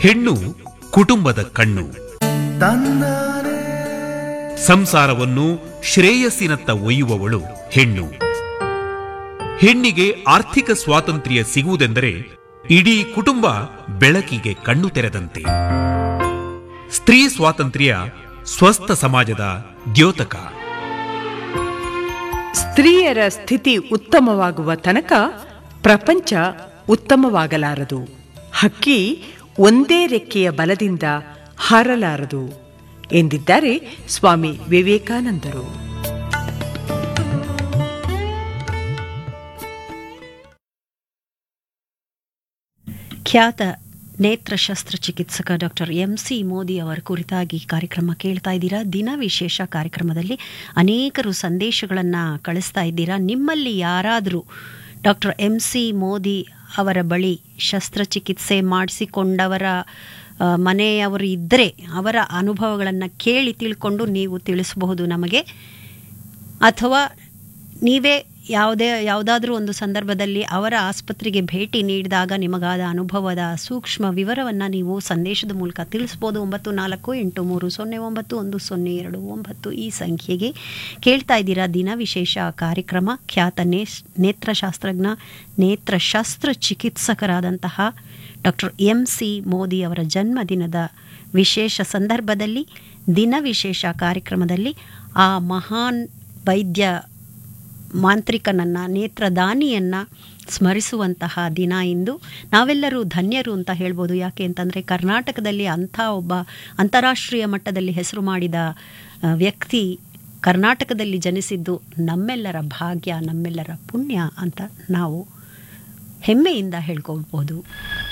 ಹೆಣ್ಣು ಕುಟುಂಬದ ಕಣ್ಣು ಸಂಸಾರವನ್ನು ಶ್ರೇಯಸ್ಸಿನತ್ತ ಒಯ್ಯುವವಳು ಹೆಣ್ಣು ಹೆಣ್ಣಿಗೆ ಆರ್ಥಿಕ ಸ್ವಾತಂತ್ರ್ಯ ಸಿಗುವುದೆಂದರೆ ಇಡೀ ಕುಟುಂಬ ಬೆಳಕಿಗೆ ಕಣ್ಣು ತೆರೆದಂತೆ ಸ್ತ್ರೀ ಸ್ವಾತಂತ್ರ್ಯ ಸ್ವಸ್ಥ ಸಮಾಜದ ದ್ಯೋತಕ ಸ್ತ್ರೀಯರ ಸ್ಥಿತಿ ಉತ್ತಮವಾಗುವ ತನಕ ಪ್ರಪಂಚ ಉತ್ತಮವಾಗಲಾರದು ಹಕ್ಕಿ ಒಂದೇ ರೆಕ್ಕೆಯ ಬಲದಿಂದ ಹಾರಲಾರದು ಎಂದಿದ್ದಾರೆ ಸ್ವಾಮಿ ವಿವೇಕಾನಂದರು ಖ್ಯಾತ ನೇತ್ರ ಶಸ್ತ್ರಚಿಕಿತ್ಸಕ ಡಾಕ್ಟರ್ ಎಂ ಸಿ ಮೋದಿ ಅವರ ಕುರಿತಾಗಿ ಕಾರ್ಯಕ್ರಮ ಕೇಳ್ತಾ ಇದ್ದೀರಾ ದಿನ ವಿಶೇಷ ಕಾರ್ಯಕ್ರಮದಲ್ಲಿ ಅನೇಕರು ಸಂದೇಶಗಳನ್ನು ಕಳಿಸ್ತಾ ಇದ್ದೀರಾ ನಿಮ್ಮಲ್ಲಿ ಯಾರಾದರೂ ಡಾಕ್ಟರ್ ಎಂ ಸಿ ಮೋದಿ ಅವರ ಬಳಿ ಶಸ್ತ್ರಚಿಕಿತ್ಸೆ ಮಾಡಿಸಿಕೊಂಡವರ ಆ, ಮನೆಯವರು ಇದ್ದರೆ ಅವರ ಅನುಭವಗಳನ್ನು ಕೇಳಿ ತಿಳ್ಕೊಂಡು ನೀವು ತಿಳಿಸಬಹುದು ನಮಗೆ ಅಥವಾ ನೀವೇ ಯಾವುದೇ ಯಾವುದಾದ್ರೂ ಒಂದು ಸಂದರ್ಭದಲ್ಲಿ ಅವರ ಆಸ್ಪತ್ರೆಗೆ ಭೇಟಿ ನೀಡಿದಾಗ ನಿಮಗಾದ ಅನುಭವದ ಸೂಕ್ಷ್ಮ ವಿವರವನ್ನು ನೀವು ಸಂದೇಶದ ಮೂಲಕ ತಿಳಿಸ್ಬೋದು ಒಂಬತ್ತು ನಾಲ್ಕು ಎಂಟು ಮೂರು ಸೊನ್ನೆ ಒಂಬತ್ತು ಒಂದು ಸೊನ್ನೆ ಎರಡು ಒಂಬತ್ತು ಈ ಸಂಖ್ಯೆಗೆ ಕೇಳ್ತಾ ಇದ್ದೀರಾ ದಿನ ವಿಶೇಷ ಕಾರ್ಯಕ್ರಮ ಖ್ಯಾತ ನೇಸ್ ನೇತ್ರಶಾಸ್ತ್ರಜ್ಞ ನೇತ್ರಶಸ್ತ್ರ ಚಿಕಿತ್ಸಕರಾದಂತಹ ಡಾಕ್ಟರ್ ಎಂ ಸಿ ಮೋದಿ ಅವರ ಜನ್ಮದಿನದ ವಿಶೇಷ ಸಂದರ್ಭದಲ್ಲಿ ದಿನ ವಿಶೇಷ ಕಾರ್ಯಕ್ರಮದಲ್ಲಿ ಆ ಮಹಾನ್ ವೈದ್ಯ ಮಾಂತ್ರಿಕನನ್ನು ನೇತ್ರದಾನಿಯನ್ನು ಸ್ಮರಿಸುವಂತಹ ದಿನ ಇಂದು ನಾವೆಲ್ಲರೂ ಧನ್ಯರು ಅಂತ ಹೇಳ್ಬೋದು ಯಾಕೆ ಅಂತಂದರೆ ಕರ್ನಾಟಕದಲ್ಲಿ ಅಂಥ ಒಬ್ಬ ಅಂತಾರಾಷ್ಟ್ರೀಯ ಮಟ್ಟದಲ್ಲಿ ಹೆಸರು ಮಾಡಿದ ಆ, ವ್ಯಕ್ತಿ ಕರ್ನಾಟಕದಲ್ಲಿ ಜನಿಸಿದ್ದು ನಮ್ಮೆಲ್ಲರ ಭಾಗ್ಯ ನಮ್ಮೆಲ್ಲರ ಪುಣ್ಯ ಅಂತ ನಾವು ಹೆಮ್ಮೆಯಿಂದ ಹೇಳ್ಕೊಳ್ಬೋದು